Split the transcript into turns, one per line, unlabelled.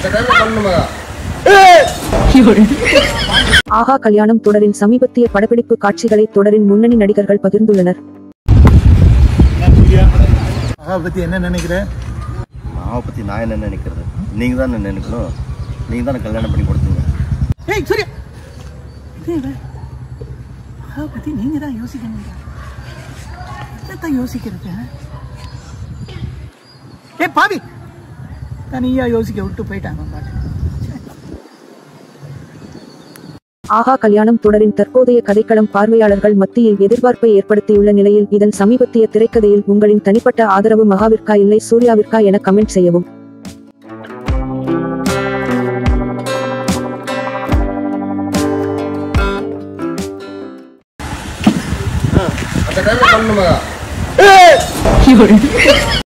டைம்ல பண்ணணுமா
ஆஹா கல்யாணம் தொடரின் சமீபத்திய படப்பிடிப்பு காட்சிகளை தொடரின் முன்னணி நடிகர்கள் பகிர்ந்துள்ளனர்
மகாவை பத்தி என்ன நினைக்கிற
மாவை பத்தி நான் என்ன நினைக்கிறது நீங்க தான் நினைக்கணும் நீங்க தானே கல்யாணம் பண்ணி கொடுத்தீங்க
ஏய் சூர்யா இது என்ன? மகாவை பத்தி நீங்க தான் யோசிக்கணும் என்னத்தான் யோசிக்கிறது ஆ? ஏய் பாவி தனியா யோசிக்க விட்டு போயிட்டாங்க பாட்டு
ஆஹா கல்யாணம் தொடரின் தற்போதைய கதைக்களம் பார்வையாளர்கள் மத்தியில் எதிர்பார்ப்பை ஏற்படுத்தியுள்ள நிலையில் இதன் சமீபத்திய திரைக்கதையில் உங்களின் தனிப்பட்ட ஆதரவு மகாவிற்கா இல்லை சூர்யாவிற்கா என கமெண்ட் செய்யவும்
அந்த டைம்ல பண்ணணுமா